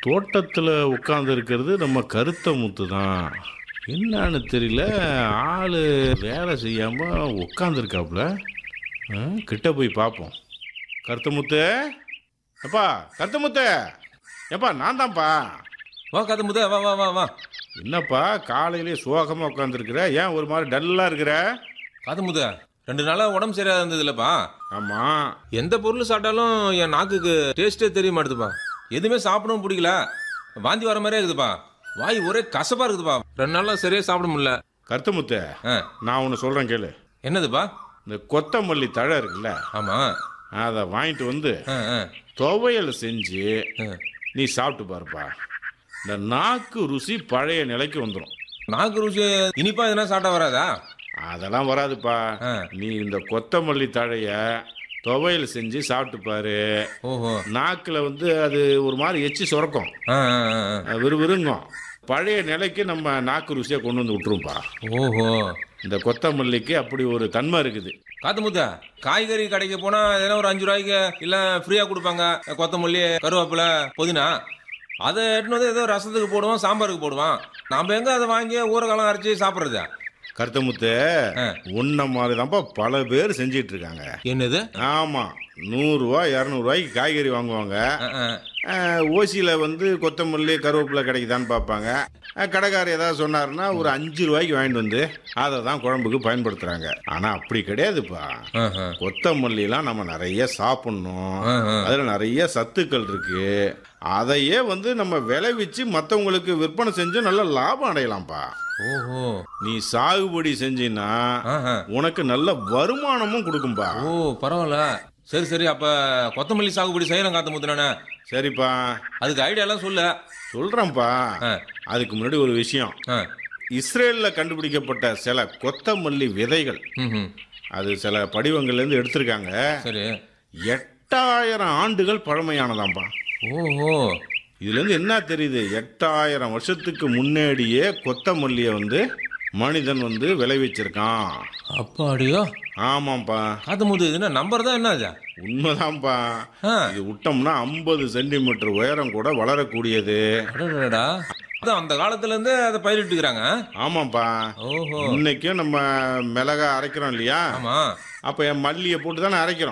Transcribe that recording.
தோட்டத்தில் உட்கார்ந்து இருக்கிறது நம்ம கருத்த முத்து தான் என்னன்னு தெரியல ஆள் வேலை செய்யாமல் உட்காந்துருக்காப்புல கிட்ட போய் பார்ப்போம் கருத்த முத்து எப்பா கருத்த முத்து எப்பா நான் தான்ப்பா வா கதை முத வா வா வா வா என்னப்பா காலையிலே சோகமாக உட்காந்துருக்குற ஏன் ஒரு மாதிரி டல்லாக இருக்கிற கதை முத ரெண்டு நாளா உடம்பு சரியா இருந்தது இல்லப்பா ஆமாம் எந்த பொருள் சாப்பிட்டாலும் என் நாக்குக்கு டேஸ்டே தெரிய மாட்டுதுப்பா எதுவுமே சாப்பிடவும் பிடிக்கல வாந்தி வர மாதிரியே இருக்குதுப்பா வாய் ஒரே கசப்பா இருக்குதுப்பா ரெண்டு நாளா சரியா சாப்பிட முடியல கருத்த முத்து ஆ, நான் ஒன்று சொல்கிறேன் கேளு என்னதுப்பா இந்த கொத்தமல்லி தழை இருக்குல்ல ஆமா அதை வாங்கிட்டு வந்து ஆ, ஆ, துவையல் செஞ்சு ஆ. நீ சாப்பிட்டு பாருப்பா இந்த நாக்கு ருசி பழைய நிலைக்கு வந்துடும் நாக்கு ருசி இனிப்பா எதுனா சாப்பிட்டா வராதா அதெல்லாம் வராதுப்பா ஆ. நீ இந்த கொத்தமல்லி தழைய துவையல் செஞ்சு சாப்பிட்டு பாரு ஓஹோ நாக்கில் வந்து அது ஒரு மாதிரி எச்சி சுரக்கும் ஆ, ஆ, ஆ, ஆ. அது விறுவிறுங்கும் பழைய நிலைக்கு நம்ம நாக்கு ருசியை கொண்டு வந்து விட்டுரும்பா ஓஹோ இந்த கொத்தமல்லிக்கு அப்படி ஒரு தன்மை இருக்குது காத்து முத்தா காய்கறி கடைக்கு போனா எதனா ஒரு அஞ்சு ரூபாய்க்கு இல்ல ஃப்ரீயா கொடுப்பாங்க கொத்தமல்லி கருவேப்பிலை புதினா அதை எடுத்துன்னு வந்து ஏதோ ரசத்துக்கு போடுவான் சாம்பாருக்கு போடுவான் நாம எங்க அதை வாங்கி ஊறகாலம் அரைச்சி சாப்பிடுறது கருத்தமுத்து ஆ. உன்ன மாதிரி தான்ப்பா பல பேர் செஞ்சிட்டு இருக்காங்க என்னது ஆமாம் நூறுரூவா இரநூறுவாய்க்கு காய்கறி வாங்குவாங்க ஆ, ஆ. ஓசியில் வந்து கொத்தமல்லி கருவேப்பிலை கிடைக்குதான்னு பார்ப்பாங்க அஹ், கடைக்காரர் ஏதாவது சொன்னாருன்னா ஒரு அஞ்சு ரூபாய்க்கு வாங்கிட்டு வந்து அதை தான் குழம்புக்கு பயன்படுத்துகிறாங்க ஆனால் அப்படி கிடையாதுப்பா ஆஹா. கொத்தமல்லிலாம் நம்ம நிறைய சாப்பிட்ணும் ஆஹா. அதில் நிறைய சத்துக்கள் இருக்கு அதையே வந்து நம்ம விளைவிச்சு மற்றவங்களுக்கு விற்பனை செஞ்சு நல்ல லாபம் அடையலாம்ப்பா ஓஹோ நீ சாகுபடி செஞ்சின்னா ஆஹா. உனக்கு நல்ல வருமானமும் கொடுக்கும்பா ஓ பரவாயில்ல சரி சரி அப்ப கொத்தமல்லி சாகுபடி செய்யலாம் காத்து முத்துனானே சரிப்பா அதுக்கு ஐடியா எல்லாம் சொல்லு சொல்றேன்ப்பா ஆ. அதுக்கு முன்னாடி ஒரு விஷயம் ஆ. இஸ்ரேல்ல கண்டுபிடிக்கப்பட்ட சில கொத்தமல்லி விதைகள் ம்ஹும். அது சில படிவங்கள்ல இருந்து எடுத்திருக்காங்க சரி எட்டாயிரம் ஆண்டுகள் பழமையானதாம்பா ஓஹோ இதுல இருந்து என்ன தெரியுது எட்டாயிரம் வருஷத்துக்கு முன்னாடியே கொத்தமல்லியை வந்து மனிதன் வந்து விளைவிச்சிருக்கான் அப்பாடியோ ஆமாப்பா காத்து முத்து இது என்ன நம்பர் தான் என்ன அது உண்மைதான்ப்பா ஆ. இது விட்டோம்னா ஐம்பது சென்டிமீட்டர் உயரம் கூட வளரக்கூடியது அடடடா. அதான் அந்த காலத்துல இருந்து அதை பயிரிட்டுக்கிறாங்க ஆமாப்பா ஓஹோ இன்னைக்கும் நம்ம மிளகா அரைக்கிறோம் இல்லையா ஆமா அப்ப என் மல்லியை போட்டு தானே அரைக்கிறோம்